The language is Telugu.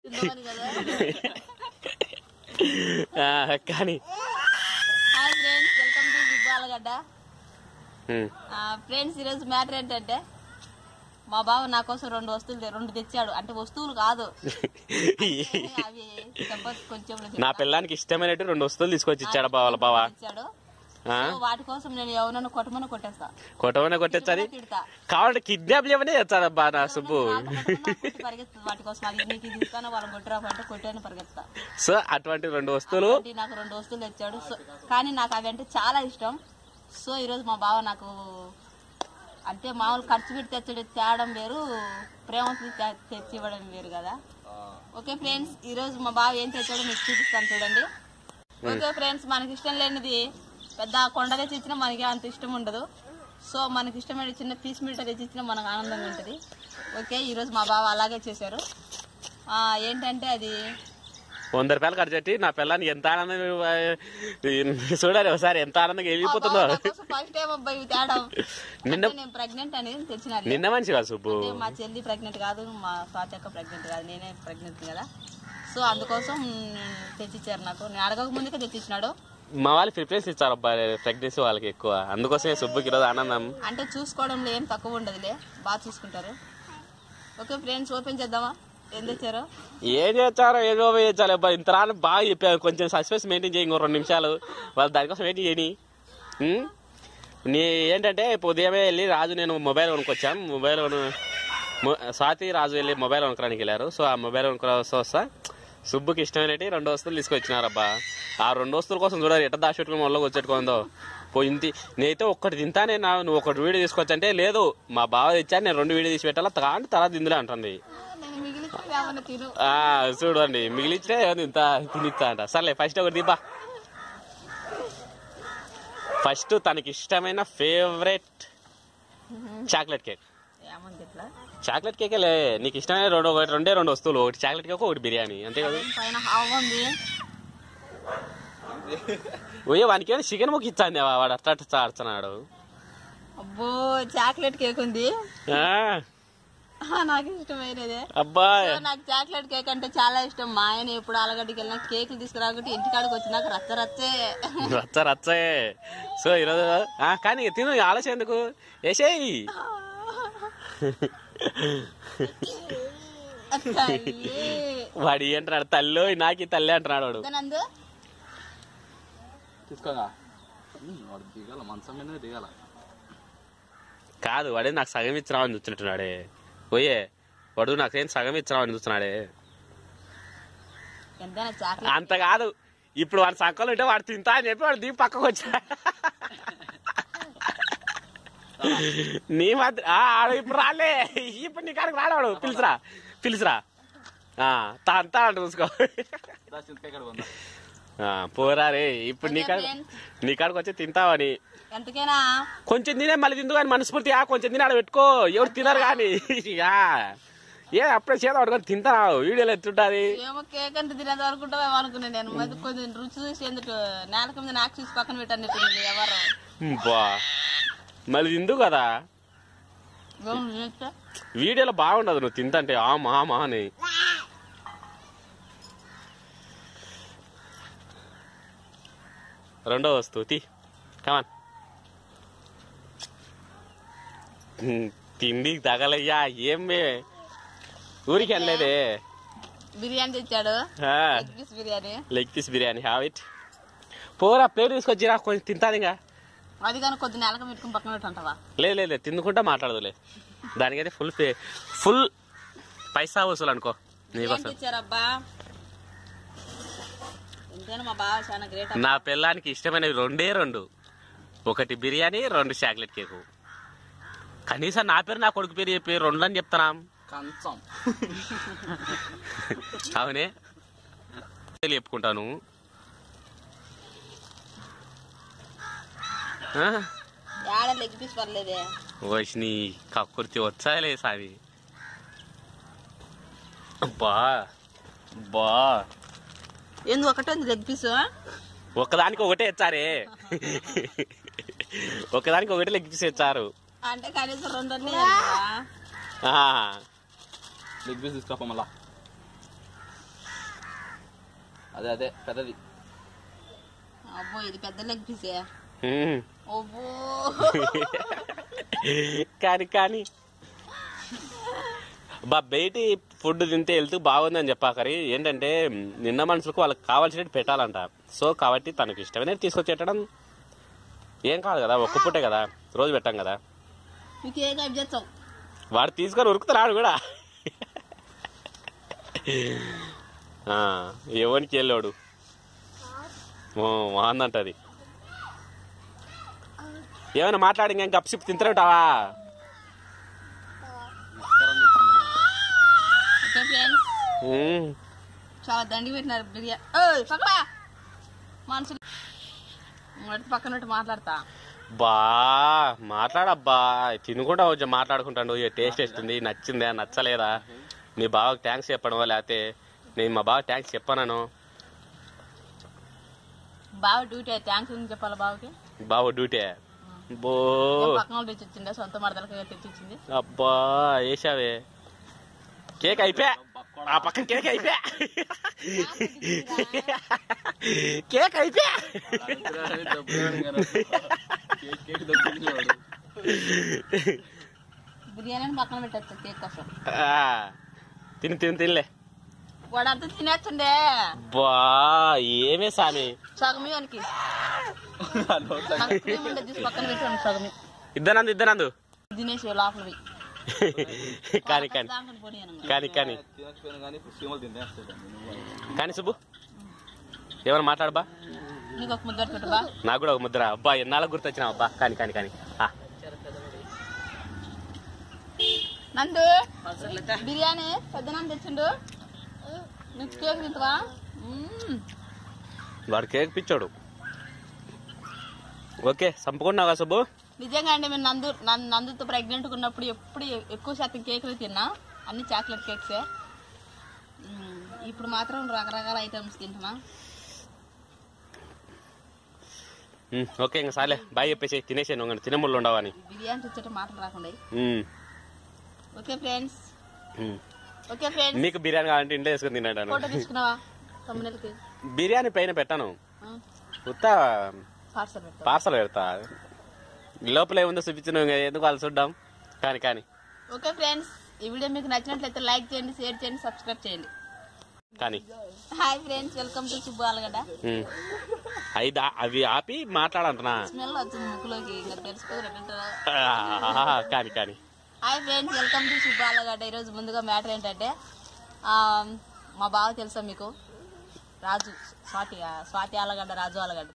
తిందామని కదా ఆ, కానీ hi friends welcome to big బాలగడ్డ ఉమ్. ఫ్రెండ్స్ ఈరోజు మ్యాటర్ ఏంటంటే మా బావ నా కోసం రెండు వస్తువులు తె- రెండు తెచ్చాడు అంటే వస్తువులు కాదు అవి చెప్పచ్చు కొంచెం నా పిల్లానికి ఇష్టమైనట్టు రెండు వస్తువులు తీసుకొచ్చి ఇచ్చాడు బా వాళ్ళ బావ తెచ్చాడు ఆ? సో వాటి కోసం నేను ఎవరైనా కొట్టమని కొట్టేస్తా కొట్టమనే కొట్టేచ్చని తిడతా కావాలంటే కిడ్నాప్ చేయమనే చేస్తాడబ్బా నా సుబ్బు నాకు కొట్టమన్నా కొట్టి పరిగెత్తుంది వాటి కోసం అది నీకు ఇది ఇస్తాను వాళ్ళని కొట్టురా అంటే కొట్టాను పరిగెత్తా సో అటువంటి రెండు వస్తువులు కాబట్టి నాకు రెండు వస్తువులు తెచ్చాడు సో కానీ నాకు అవి అంటే చాలా ఇష్టం సో ఈరోజు మా బావ నాకు అంటే మామూలు ఖర్చు పెట్టి తెచ్చడం తేడం వేరు ప్రేమతో తె- తెచ్చి ఇవ్వడం వేరు కదా ఓకే ఫ్రెండ్స్ ఈరోజు మా బావ ఏం తెచ్చాడో మీకు చూపిస్తాను చూడండి ఓకే ఫ్రెండ్స్ మనకి ఇష్టం లేనిది పెద్ద కొండ తెచ్చి ఇచ్చినా మనకి అంత ఇష్టం ఉండదు సో మనకి ఇష్టమైన చిన్న పీస్ మీటర్ తెచ్చి ఇచ్చినా మనకు ఆనందంగా ఉంటుంది ఓకే ఈరోజు మా బావ అలాగే చేశారు ఆ, ఏంటంటే అది వంద రూపాయలు ఖర్చు పెట్టి నా పిల్లానికి ఎంత ఆనందం చూడాలి ఒకసారి ఎంత ఆనందంగా వెళ్ళిపోతుందో ఫస్ట్ టైం అబ్బాయి ఇవి తేడం నిన్న అంటే నేను ప్రెగ్నెంట్ అనేది తెచ్చినారు నిన్న మనిషి కాదు సుబ్బు అంటే మా చెల్లి ప్రెగ్నెంట్ కాదు మా స్వాతి ప్రెగ్నెంట్ కాదు నేనే ప్రెగ్నెంట్ కదా సో అందుకోసం తెచ్చిచ్చారు నాకు నేను అడగక ముందుకే తెచ్చిచ్చినాడు మా వాళ్ళు ప్రిఫరెన్స్ ఇచ్చారు అబ్బా ప్రెగ్నెన్సీ వాళ్ళకి ఎక్కువ అందుకోసమే సుబ్బుకి ఈరోజు ఆనందం అంటే చూసుకోవడంలో ఏం తక్కువ ఉండదులే బాగా చూసుకుంటారు ఓకే ఫ్రెండ్స్ ఓపెన్ చేద్దామా ఏం తెచ్చారు ఏం చేస్తారో ఏదో చేయాలి అబ్బా ఇంత రాను బాగా చెప్పారు కొంచెం సస్పెన్స్ మెయింటైన్ చేయి ఇంకో రెండు నిమిషాలు వాళ్ళు దానికోసం వెయిట్ చేయని ఉం? నీ ఏంటంటే ఇప్పుడు ఉదయమే వెళ్ళి రాజు నేను మొబైల్ కొనుక్కొచ్చాను మొబైల్ కొను- మొ- స్వాతి రాజు వెళ్ళి మొబైల్ కొనుక్కడానికి వెళ్ళారు సో ఆ మొబైల్ కొనుక్కో వస్తా సుబ్బుకి ఇష్టమైనవి రెండు వస్తువులు తీసుకొచ్చినారబ్బా ఆ రెండు వస్తువుల కోసం చూడాలి ఎట్ట దాచిపెట్టుకుని మొదలు వచ్చేట్టుకుందో పోయింది నేనైతే ఒక్కటి తింటానే నా నువ్వు ఒకటి వీడియో తీసుకొచ్చంటే లేదు మా బావ తెచ్చాను నేను రెండు వీడియో తీసి పెట్టాలా తాంటి తర్వాత ఇందులో అంటుంది నేను మిగిలిన ఏమన్నా తిను ఆ చూడండి మిగిలిస్తే ఇంత తినిస్తా అంట సర్లే ఫస్ట్ ఒకటి దిబ్బా ఫస్ట్ తనకి ఇష్టమైన ఫేవరెట్ చాక్లెట్ కేక్ ఏమంది ఇట్లా చాక్లెట్ కేకే లే నీకు ఇష్టమైన రెండు ఒకటి రెండే రెండు వస్తువులు ఒకటి చాక్లెట్ కేక్ ఒకటి బిర్యానీ అంతే కదా పైన హావ్ ఉంది ఓయే వానికి ఏమైనా చికెన్ ముక్క ఇచ్చాంది వాడు అట్లా అట్లా ఆడుతున్నాడు అబ్బో చాక్లెట్ కేక్ ఉంది ఆ, ఆ, నాకు ఇష్టమైనదే అబ్బా సో నాకు చాక్లెట్ కేక్ అంటే చాలా ఇష్టం మా ఆయన ఎప్పుడు ఆలగడ్డకి వెళ్ళినా కేకులు తీసుకురాకుంటే ఇంటికాడికి వచ్చినాక రచ్చ రచ్చే రచ్చ రచ్చే సో ఈరోజు ఆ, కానీ తిను ఆలోచన ఎందుకు వేసేయి తల్లి. వాడు ఏంటన్నాడు తల్లో నాకి తల్లి అంటున్నాడు వాడు నందు తీసుకోగా వాడు దిగాల మంచం మీద దిగాల కాదు వాడే నాకు సగం ఇచ్చినావని చూస్తున్నట్టున్నాడే పోయే వాడు నాకేం సగం ఇచ్చినావని చూస్తున్నాడే ఎంతైనా చాక్లెట్ అంత కాదు ఇప్పుడు వాడి సంకలు ఉంటే వాడు తింటా అని చెప్పి వాడు దీపు పక్కకు వచ్చా నీ మాత్రం ఆ, ఆడు ఇప్పుడు రాలే ఇప్పుడు నీ కాడికి రాడాడు పిలుసురా పిలుసురా ఆ, తా అంతా అంట చూసుకో చింతకాయ ఉందా ఆ, పోరా రే ఇప్పుడు నీ కాడ నీ కాడికి వచ్చి తింటావని ఎంతకైనా కొంచెం తినే మళ్ళీ తిందు కానీ మనస్ఫూర్తిగా కొంచెం తిని ఆడ పెట్టుకో ఎవరు తినరు కానీ ఇక ఏ అప్పుడే చేత పట్టుకొని తింటావు వీడియోలో ఎత్తుంటది ఏమో కేక్ అంటే తినేది అనుకుంటావేమో అనుకున్నాను నేను మరి కొంచెం రుచి చూసి ఎందుకు నేలక మీద నాకు చూసి పక్కన పెట్టాను ఎవరు బా మళ్ళీ తిందు కదా ఏమో తినొచ్చా? వీడియోలో బాగుండదు నువ్వు తింతంటే ఆ మా మా అని రెండో వస్తువు తీ కమాన్ తిండి తగలయ్యా ఏం మే ఊరికి వెళ్ళలేదే బిర్యానీ తెచ్చాడు ఆ, egg piece biryani leg piece biryani have it పోరా ప్లేట్ తీసుకొచ్చిరా కొంచెం తింటాను ఇంకా అది కానీ కొద్ది నెలక పెట్టుకుని పక్కన పెట్టుంటావా లేదు లేదు లేదు, తినుకుంటా మాట్లాడదులే దానికైతే ఫుల్ పే ఫుల్ పైసా వసూలు అనుకో ఏం నీకోసం తెచ్చారబ్బా ఎంతైనా మా బావ చాలా గ్రేట్ నా పిల్లానికి ఇష్టమైనవి రెండే రెండు ఒకటి బిర్యానీ రెండు చాక్లెట్ కేకు కనీసం నా పేరు నా కొడుకు పేరు చెప్పి రెండు అని చెప్తానా కంచం అవునే చెప్పుకుంటాను ఆ? ఏడ లెగ్ పీస్ పర్లేదే వచ్చిని కక్కుర్తి వచ్చాలే సామి బా బా ఎందుకు ఒకటే ఉంది లెగ్ పీస్ ఒకదానికి ఒకటే ఇచ్చారే ఒకదానికి ఒకటే లెక్కించి ఇచ్చారు అంటే కనీసం రెండు అన్నీ ఆ, బిగ్ పీస్ తీసుకురా మళ్ళా అదే అదే పెద్దది అబ్బో ఇది పెద్ద లెగ్ పీసే ఉమ్. అబ్బో కానీ కానీ బా బయటి ఫుడ్ తింటే వెళ్తూ బాగుందని చెప్పాకరి ఏంటంటే నిన్న మనుషులకు వాళ్ళకి కావాల్సినట్టు పెట్టాలంట సో కాబట్టి తనకి ఇష్టమైన తీసుకొచ్చేటడం ఏం కాదు కదా ఒక్క పూటే కదా రోజు పెట్టాం కదా మీకు ఏ కైపు చేస్తావు వాడు తీసుకొని ఉరుకుతున్నాడు కూడా ఆ, ఎవరికి వెళ్ళాడు ఓ, బాగుందంట అది ఏమైనా మాట్లాడి ఇంకా గప్సిప్ తింటావుటావా నమస్కారం చెప్తున్నాను. ఓకే ఫ్రెండ్స్ చాలా దండి పెట్టినారు బిర్యానీ ఓయ్ పక్కడా మనుషులు వాడితో పక్కన పెట్టి మాట్లాడతా బా మాట్లాడబ్బా తినుకుంటా వచ్చి మాట్లాడుకుంటాడు ఏ టేస్ట్ వస్తుంది నచ్చిందా నచ్చలేదా మీ బావకి థ్యాంక్స్ చెప్పడం లేకపోతే నేను మా బావ థ్యాంక్స్ చెప్పాను బావ డ్యూటీ థ్యాంక్స్ అని చెప్పాలి బావకి బావ డ్యూటీ బో ఏం పక్కన వాళ్ళు తెచ్చిచ్చిండే సొంత మరదలకి తెచ్చిచ్చింది అబ్బా వేసావే కేక్ అయిపోయా ఆ పక్కన కేక్ అయిపోయా కేక్ అయిపోయా అడుగుతున్నాడని డబ్బులు అడిగారు. Cake cake దొబ్బించేవాడు. బిర్యానీ పక్కన పెట్టచ్చు కేక్ కోసం ఆ, తిని తిని తినలే వాడంతా తినేస్తుండే బా ఏమే సామి సగమి వానికి ఆ నోట్లో నాకు క్రీమ్ ఉండేది తీసి పక్కన పెట్టాను సగమి ఇద్దనందు ఇద్దనందు తినేసి లోపలవి కానీ కానీ దాంట్లో పోనీయను కానీ కానీ తినకపోయినా కానీ ఇప్పుడు సీమలు తినేస్తాడు కానీ సుబ్బు ఏమైనా మాట్లాడబా నీకు ఒక ముద్ద పెట్టబా నాకు కూడా ఒక ముద్ర అబ్బా ఎన్నాళ్ళకు గుర్తొచ్చినా అబ్బా కానీ కానీ కానీ ఆ, నందు బిర్యానీ పెద్ద నందు తెచ్చిండు నీకు కేక్ తింటావా మ్మ్. వాడు కేక్ పిచ్చాడు ఓకే చంపుకున్నావా సుబ్బు నిజంగా అండి మేము నందు నన్- నందుతో ప్రెగ్నెంట్ ఉన్నప్పుడు ఎప్పుడు ఎక్కువ శాతం కేకులు తిన్నా అన్ని చాక్లెట్ కేక్సే మ్మ్. ఇప్పుడు మాత్రం రకరకాల ఐటమ్స్ తింటున్నా ఉమ్, ఓకే ఇంకా సాలే బాయ్ చెప్పేసి తినేసాను ఇంకా తినముళ్ళు ఉండవని ఈ బిర్యానీ తెచ్చేట మాటలు రాకుండా um, okay friends um. Okay friends నీకు బిర్యానీ కావాలంటే ఇంట్లో వేసుకుని తింటాను ఫోటో తీసుకున్నావా తమ్ముళ్ళకి బిర్యానీ పైన పెట్టాను ఉత్త పార్సల్ పెడతా పార్సల్ పెడతా లోపల ఏముందో చూపించిన ఎందుకు వాళ్ళు చూద్దాం కానీ కానీ ఓకే ఫ్రెండ్స్ ఈ వీడియో మీకు నచ్చినట్లయితే లైక్ చేయండి షేర్ చేయండి సబ్స్క్రైబ్ చేయండి కానీ hi friends welcome to Subbu Allagadda um. అవి దా- అవి ఆపి మాట్లాడంటున్నా స్మెల్ వచ్చింది ముక్కులోకి ఇంకా తెలుసుకోదు ఆ, కానీ కానీ hi friends welcome to Subbu Allagadda ఈరోజు ముందుగా మ్యాటర్ ఏంటంటే ఆ, మా బావ తెలుసా మీకు రాజు స్వాతి స్వాతి ఆలగడ్డ రాజు ఆలగడ్డ